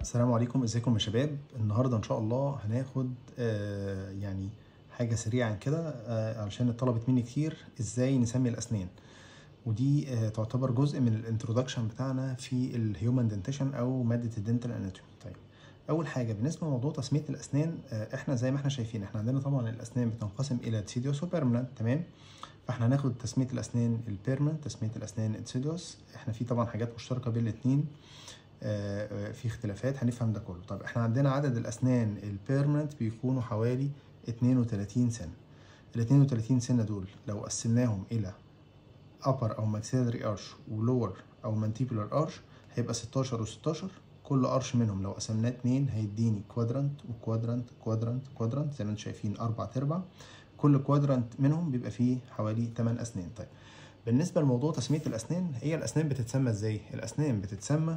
السلام عليكم ازيكم يا شباب النهارده ان شاء الله هناخد آه يعني حاجه سريعا كده آه علشان اتطلبت مني كتير ازاي نسمي الاسنان ودي آه تعتبر جزء من الانترودكشن بتاعنا في الهيومن دنتيشن او ماده الدنتال اناتومي طيب اول حاجه بالنسبه لموضوع تسميه الاسنان آه احنا زي ما احنا شايفين احنا عندنا طبعا الاسنان بتنقسم الى تسيديوس وبيرمننت تمام فاحنا هناخد تسميه الاسنان البيرمننت تسميه الاسنان التسيديوس احنا في طبعا حاجات مشتركه بين الاثنين في اختلافات هنفهم ده كله طب احنا عندنا عدد الاسنان البيرمننت بيكونوا حوالي 32 سنه ال 32 سنه دول لو قسمناهم الى upper او maxillary arch ولور او mandibular arch هيبقى 16 و16 كل ارش منهم لو قسمناه اتنين هيديني كوادرانت وكوادرانت كوادرانت كوادرانت زي ما انتم شايفين اربع تربع كل كوادرانت منهم بيبقى فيه حوالي 8 اسنان طيب بالنسبه لموضوع تسميه الاسنان هي الاسنان بتتسمى ازاي الاسنان بتتسمى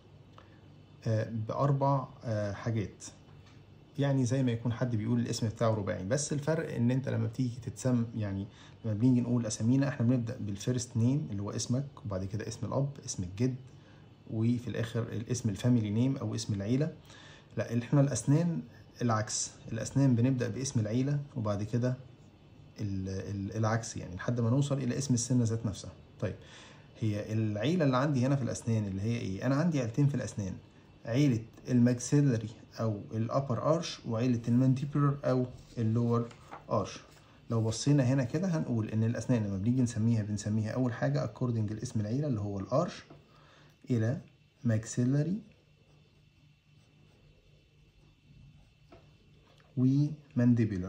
باربع حاجات يعني زي ما يكون حد بيقول الاسم بتاعه رباعي بس الفرق ان انت لما بتيجي تتسم يعني لما بنيجي نقول اسامينا احنا بنبدا بالفيرست نيم اللي هو اسمك وبعد كده اسم الاب اسم الجد وفي الاخر الاسم الفاميلي نيم او اسم العيله لا احنا الاسنان العكس الاسنان بنبدا باسم العيله وبعد كده العكس يعني لحد ما نوصل الى اسم السنه ذات نفسها طيب هي العيله اللي عندي هنا في الاسنان اللي هي ايه انا عندي عيلتين في الاسنان عيلة الماكسيلري أو الأبر أرش وعيلة المانديبولر أو اللور أرش لو بصينا هنا كده هنقول إن الأسنان لما بنيجي نسميها بنسميها أول حاجة أكوردنج لاسم العيلة اللي هو الأرش إلى ماكسيلري ومانديبولر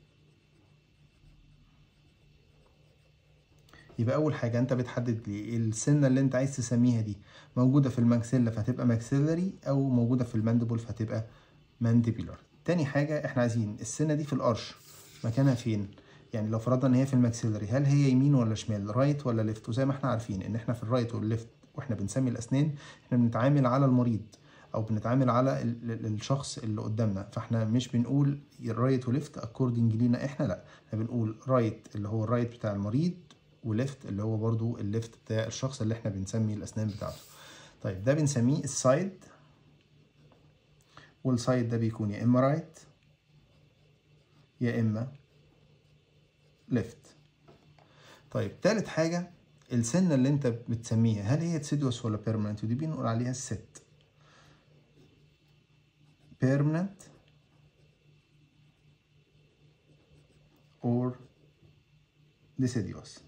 يبقى اول حاجه انت بتحدد لي السنه اللي انت عايز تسميها دي موجوده في الماكسيلا فهتبقى ماكسيلري او موجوده في الماندبل فهتبقى مانديبولار تاني حاجه احنا عايزين السنه دي في القرش مكانها فين يعني لو فرضنا ان هي في الماكسيلري هل هي يمين ولا شمال رايت ولا ليفت وزي ما احنا عارفين ان احنا في الرايت والليفت واحنا بنسمي الاسنان احنا بنتعامل على المريض او بنتعامل على الشخص اللي قدامنا فاحنا مش بنقول رايت وليفت اكوردنج لينا احنا لا احنا بنقول رايت اللي هو الرايت بتاع المريض وليفت اللي هو برضو الليفت بتاع الشخص اللي احنا بنسمي الاسنان بتاعته طيب ده بنسميه السايد والسايد ده بيكون يا اما رايت يا اما ليفت طيب تالت حاجة السنة اللي انت بتسميها هل هي تسيدوس ولا بيرمننت ودي بنقول عليها الست بيرمننت or deciduous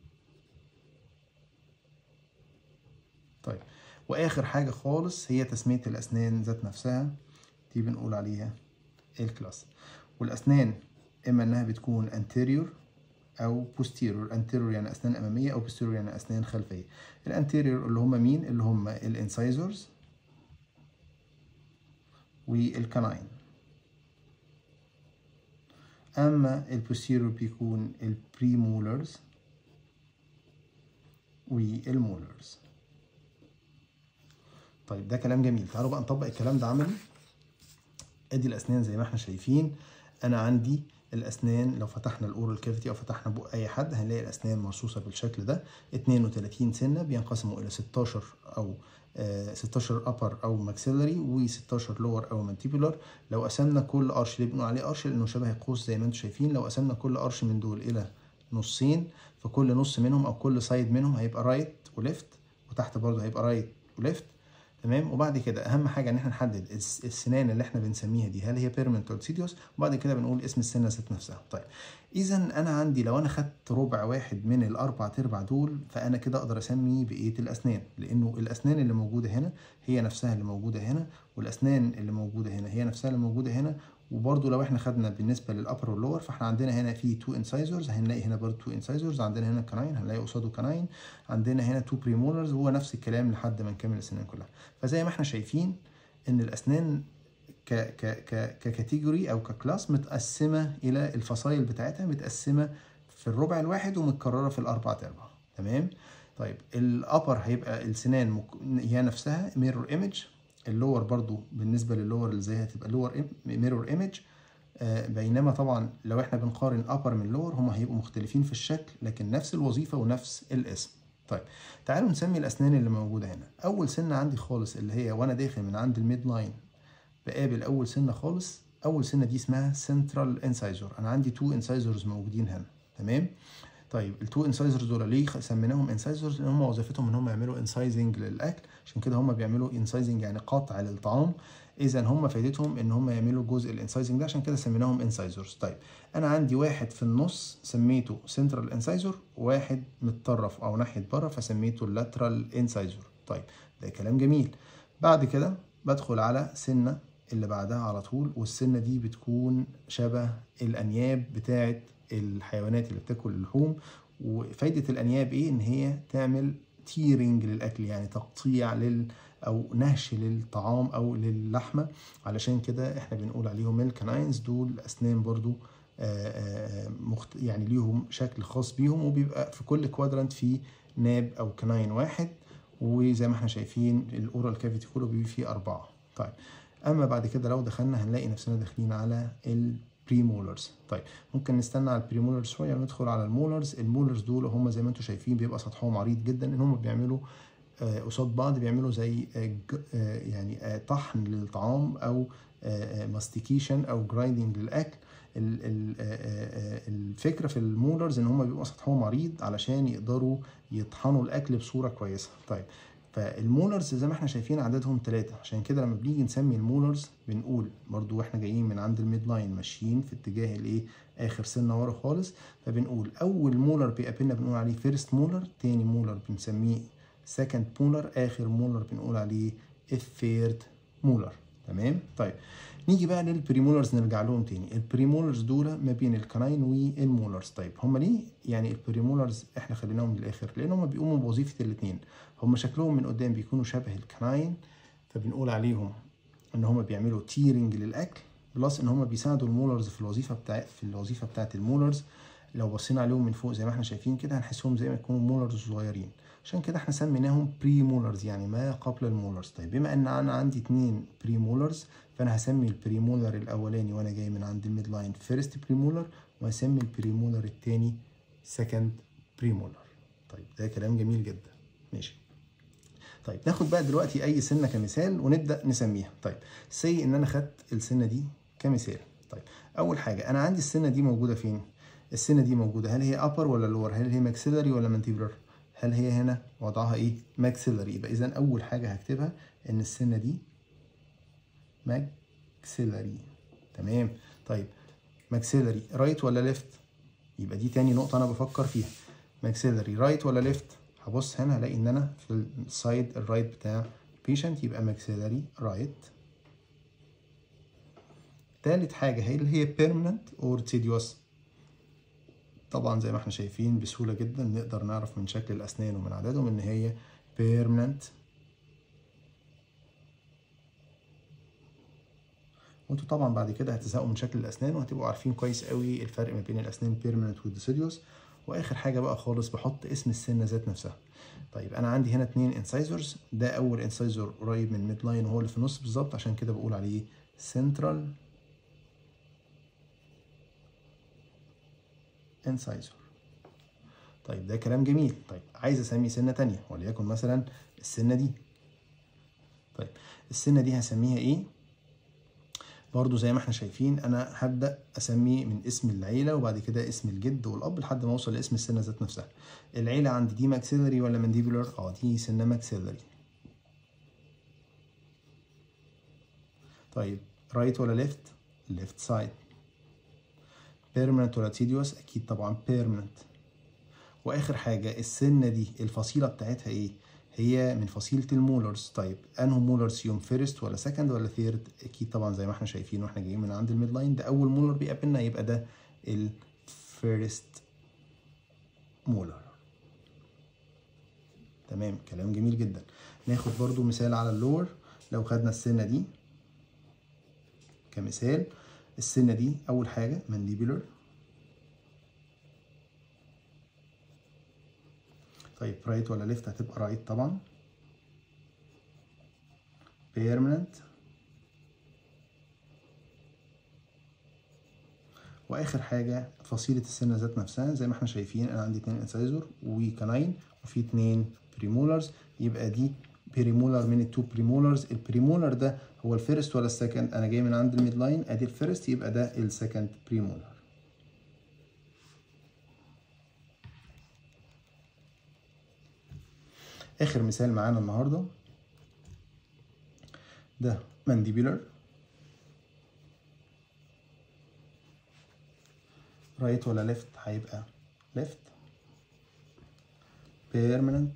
طيب واخر حاجه خالص هي تسميه الاسنان ذات نفسها دي بنقول عليها الكلاس والاسنان اما انها بتكون anterior او posterior anterior يعني اسنان اماميه او posterior يعني اسنان خلفيه الانتيريور اللي هم مين اللي هم الانسايزرز والكناين اما البوستيريور بيكون البريمولرز والمولرز طيب ده كلام جميل تعالوا بقى نطبق الكلام ده عملي ادي الاسنان زي ما احنا شايفين انا عندي الاسنان لو فتحنا الاورال كافيتي او فتحنا بق اي حد هنلاقي الاسنان مرصوصه بالشكل ده 32 سنه بينقسموا الى 16 او 16 ابر او ماكسيلري و16 لور او مانتيبولار لو قسمنا كل قرش اللي بنقول عليه قرش لانه شبه القوس زي ما انتم شايفين لو قسمنا كل قرش من دول الى نصين فكل نص منهم او كل سايد منهم هيبقى رايت وليفت وتحت برضه هيبقى رايت وليفت تمام وبعد كده اهم حاجه ان احنا نحدد السنان اللي احنا بنسميها دي هل هي بيرمنت ولا سيديوس وبعد كده بنقول اسم السنه ذات نفسها طيب اذا انا عندي لو انا خدت ربع واحد من الاربع تربع دول فانا كده اقدر اسمي بقيه الاسنان لانه الاسنان اللي موجوده هنا هي نفسها اللي موجوده هنا والاسنان اللي موجوده هنا هي نفسها اللي موجوده هنا وبرده لو احنا خدنا بالنسبه للابر واللور فاحنا عندنا هنا في تو انسايزرز هنلاقي هنا برده تو انسايزرز عندنا هنا كناين هنلاقي قصاده كناين عندنا هنا تو بريمولرز وهو نفس الكلام لحد ما نكمل السنان كلها فزي ما احنا شايفين ان الاسنان ك ك ك ككاتيجوري او ككلاس متقسمه الى الفصائل بتاعتها متقسمه في الربع الواحد ومتكرره في الاربع ارباع تمام طيب الابر هيبقى السنان مك... هي نفسها ميرور ايمج اللور برضو بالنسبة للور اللي زيها هتبقى لور ميرور ايمج بينما طبعا لو احنا بنقارن ابر من لور هما هيبقوا مختلفين في الشكل لكن نفس الوظيفة ونفس الاسم طيب تعالوا نسمي الاسنان اللي موجودة هنا اول سنة عندي خالص اللي هي وانا داخل من عند الميد لاين بقابل اول سنه خالص اول سنه دي اسمها سنترال انسايزور انا عندي تو انسايزورز موجودين هنا تمام طيب التو انسايزرز دول ليه سميناهم انسايزرز لان هم وظيفتهم ان هم يعملوا انسايزنج للاكل عشان كده هم بيعملوا انسايزنج يعني قطع للطعام اذا هم فايدتهم ان هم يعملوا جزء الانسايزنج ده عشان كده سميناهم انسايزرز طيب انا عندي واحد في النص سميته سنترال انسايزر وواحد متطرف او ناحيه بره فسميته اللاترال انسايزر طيب ده كلام جميل بعد كده بدخل على سنه اللي بعدها على طول والسنه دي بتكون شبه الانياب بتاعه الحيوانات اللي بتاكل اللحوم وفايده الانياب ايه ان هي تعمل تيرنج للاكل يعني تقطيع لل او نهش للطعام او للحمه علشان كده احنا بنقول عليهم الكناينز دول اسنان برضو آآ آآ مخت... يعني ليهم شكل خاص بيهم وبيبقى في كل كوادرانت في ناب او كناين واحد وزي ما احنا شايفين الاورال كافيتي كله بيبقى فيه اربعه طيب اما بعد كده لو دخلنا هنلاقي نفسنا داخلين على البريمولرز طيب ممكن نستنى على البريمولرز شويه وندخل على المولرز المولرز دول هم زي ما انتم شايفين بيبقى سطحهم عريض جدا ان هم بيعملوا قصاد آه بعض بيعملوا زي آه يعني آه طحن للطعام او ماستيكيشن او جرايندنج للاكل الفكره في المولرز ان هم بيبقوا سطحهم عريض علشان يقدروا يطحنوا الاكل بصوره كويسه طيب فالمولرز زي ما احنا شايفين عددهم ثلاثة عشان كده لما بنيجي نسمي المولرز بنقول برضو واحنا جايين من عند الميد لاين ماشيين في اتجاه الايه اخر سنة ورا خالص فبنقول اول مولر بيقابلنا بنقول عليه فيرست مولر تاني مولر بنسميه سكند مولر اخر مولر بنقول عليه الثيرد مولر تمام طيب نيجي بقى للبريمولرز نرجع لهم تاني البريمولرز دول ما بين الكناين والمولرز طيب هم ليه يعني البريمولرز احنا خليناهم للاخر لان هم بيقوموا بوظيفه الاثنين هم شكلهم من قدام بيكونوا شبه الكناين فبنقول عليهم ان هم بيعملوا تيرنج للاكل بلس ان هم بيساعدوا المولرز في الوظيفه بتاع في الوظيفه بتاعه المولرز لو بصينا عليهم من فوق زي ما احنا شايفين كده هنحسهم زي ما يكونوا مولرز صغيرين عشان كده احنا سميناهم بري مولرز يعني ما قبل المولرز طيب بما ان انا عندي اتنين بري مولرز فانا هسمي البري مولر الاولاني وانا جاي من عند الميد لاين فيرست بري مولر وهسمي البري مولر التاني سكند بري مولر طيب ده كلام جميل جدا ماشي طيب ناخد بقى دلوقتي اي سنه كمثال ونبدا نسميها طيب سي ان انا خدت السنه دي كمثال طيب اول حاجه انا عندي السنه دي موجوده فين السنه دي موجوده هل هي upper ولا lower هل هي ماكسيلري ولا مانتيبولار هل هي هنا وضعها ايه ماكسيلري يبقى اذا اول حاجه هكتبها ان السنه دي ماكسيلري تمام طيب ماكسيلري رايت ولا ليفت يبقى دي تاني نقطه انا بفكر فيها ماكسيلري رايت ولا ليفت هبص هنا هلاقي ان انا في السايد الرايت بتاع البيشنت يبقى ماكسيلري رايت تالت حاجه هي اللي هي بيرمننت اور تيديوس طبعا زي ما احنا شايفين بسهولة جدا نقدر نعرف من شكل الأسنان ومن عددهم إن هي permanent وانتوا طبعا بعد كده هتزهقوا من شكل الأسنان وهتبقوا عارفين كويس قوي الفرق ما بين الأسنان permanent والديسيديوس وآخر حاجة بقى خالص بحط اسم السنة ذات نفسها طيب أنا عندي هنا اتنين انسايزرز ده أول انسايزر قريب من الميد لاين وهو اللي في النص بالظبط عشان كده بقول عليه central انسايزر طيب ده كلام جميل طيب عايز اسمي سنه تانية وليكن مثلا السنه دي طيب السنه دي هسميها ايه برضو زي ما احنا شايفين انا هبدا اسمي من اسم العيله وبعد كده اسم الجد والاب لحد ما اوصل لاسم السنه ذات نفسها العيله عندي دي ماكسيلري ولا مانديبولار اه دي سنه ماكسيلري طيب رايت ولا ليفت ليفت سايد بيرمننت ولا تيديوس اكيد طبعا بيرمننت واخر حاجه السنه دي الفصيله بتاعتها ايه هي من فصيله المولرز طيب انه مولرز يوم فيرست ولا سكند ولا ثيرد اكيد طبعا زي ما احنا شايفين واحنا جايين من عند الميد لاين ده اول مولر بيقابلنا يبقى ده الفيرست مولر تمام كلام جميل جدا ناخد برضو مثال على اللور لو خدنا السنه دي كمثال السنة دي أول حاجة مانديبولر طيب رايت ولا ليفت هتبقى رايت طبعا بيرمننت واخر حاجه فصيله السنه ذات نفسها زي ما احنا شايفين انا عندي اتنين انسايزور وكناين وفي اتنين بريمولرز يبقى دي بريمولر من التو بريمولرز البريمولر ده هو الفيرست ولا السكند انا جاي من عند الميد لاين ادي الفيرست يبقى ده السكند بريمولار اخر مثال معانا النهارده ده mandibular رايت ولا ليفت هيبقى ليفت بيرمننت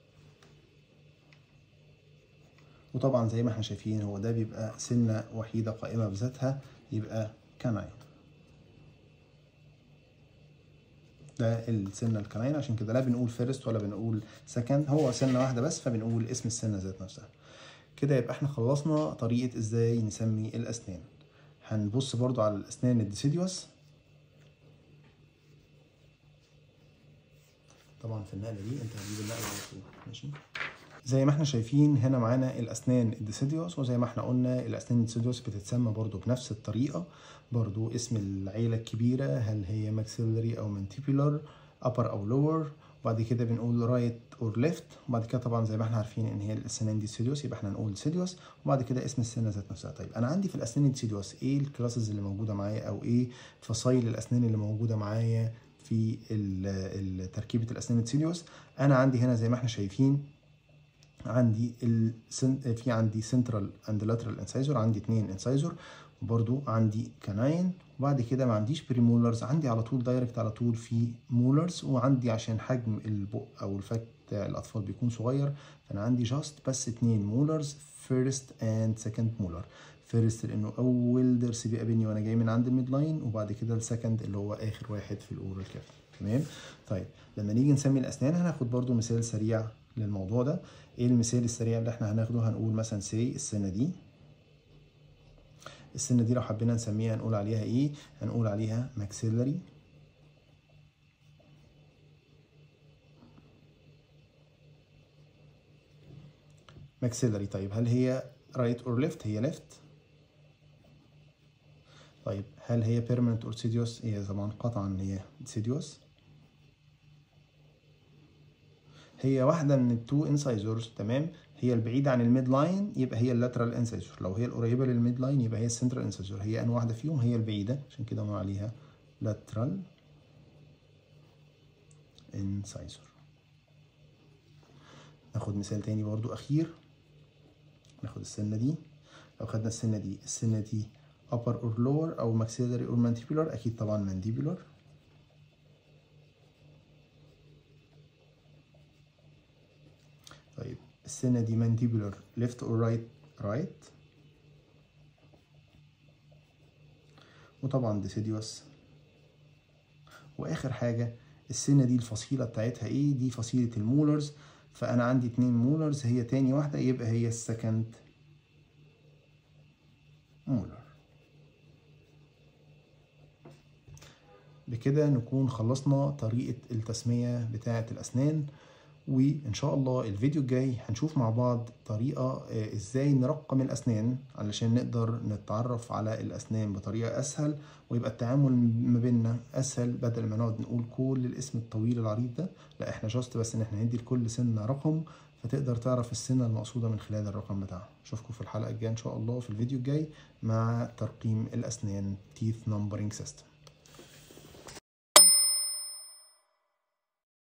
وطبعا زي ما احنا شايفين هو ده بيبقى سنة وحيدة قائمة بذاتها يبقى كاناين ده السنة الكناين عشان كده لا بنقول فيرست ولا بنقول سكند هو سنة واحدة بس فبنقول اسم السنة ذات نفسها كده يبقى احنا خلصنا طريقة ازاي نسمي الأسنان هنبص برضو على الأسنان الديسيديوس طبعا في النقلة دي انت هتجيب النقلة على طول ماشي زي ما احنا شايفين هنا معانا الأسنان الديسيديوس وزي ما احنا قلنا الأسنان الديسيديوس بتتسمى برضو بنفس الطريقة برضو اسم العيلة الكبيرة هل هي ماكسيلري أو منتيبولار upper أو lower وبعد كده بنقول right or left وبعد كده طبعا زي ما احنا عارفين ان هي الاسنان دي سيديوس يبقى احنا نقول سيديوس وبعد كده اسم السنه ذات نفسها طيب انا عندي في الاسنان السيديوس ايه الكلاسز اللي موجوده معايا او ايه فصائل الاسنان اللي موجوده معايا في تركيبه الاسنان السيديوس انا عندي هنا زي ما احنا شايفين عندي السن... في عندي سنترال اند لاترال انسايزور عندي اتنين انسايزور وبرضو عندي كاناين وبعد كده ما عنديش بريمولرز عندي على طول دايركت على طول في مولرز وعندي عشان حجم البق او الفك بتاع الاطفال بيكون صغير فانا عندي جاست بس اتنين مولرز فيرست اند سكند مولر فيرست لانه اول ضرس بيقابلني وانا جاي من عند الميد لاين وبعد كده السكند اللي هو اخر واحد في الاورال كافي تمام طيب لما نيجي نسمي الاسنان هناخد برضو مثال سريع للموضوع ده ايه المثال السريع اللي احنا هناخده هنقول مثلا سي السنه دي السنه دي لو حبينا نسميها هنقول عليها ايه هنقول عليها ماكسيلري ماكسيلري طيب هل هي رايت اور ليفت هي ليفت طيب هل هي بيرمننت اور سيديوس هي طبعا قطعا هي سيديوس هي واحده من التو انسايزورز تمام هي البعيده عن الميد لاين يبقى هي اللاترال انسايزور لو هي القريبه للميد لاين يبقى هي السنترال انسايزور هي ان واحده فيهم هي البعيده عشان كده بنقول عليها لاترال انسايزور ناخد مثال تاني برضو اخير ناخد السنه دي لو خدنا السنه دي السنه دي upper or lower او maxillary or mandibular اكيد طبعا mandibular طيب السنة دي mandibular left or right right وطبعا deciduous واخر حاجة السنة دي الفصيلة بتاعتها ايه دي فصيلة المولرز فانا عندي اتنين مولرز هي تاني واحدة يبقى هي السكند مولر بكده نكون خلصنا طريقة التسمية بتاعة الأسنان وإن شاء الله الفيديو الجاي هنشوف مع بعض طريقة إزاي نرقم الأسنان علشان نقدر نتعرف على الأسنان بطريقة أسهل ويبقى التعامل ما بيننا أسهل بدل ما نقعد نقول كل الاسم الطويل العريض ده لا إحنا جاست بس إن إحنا ندي لكل سنة رقم فتقدر تعرف السنة المقصودة من خلال الرقم بتاعها أشوفكم في الحلقة الجاية إن شاء الله في الفيديو الجاي مع ترقيم الأسنان Teeth Numbering System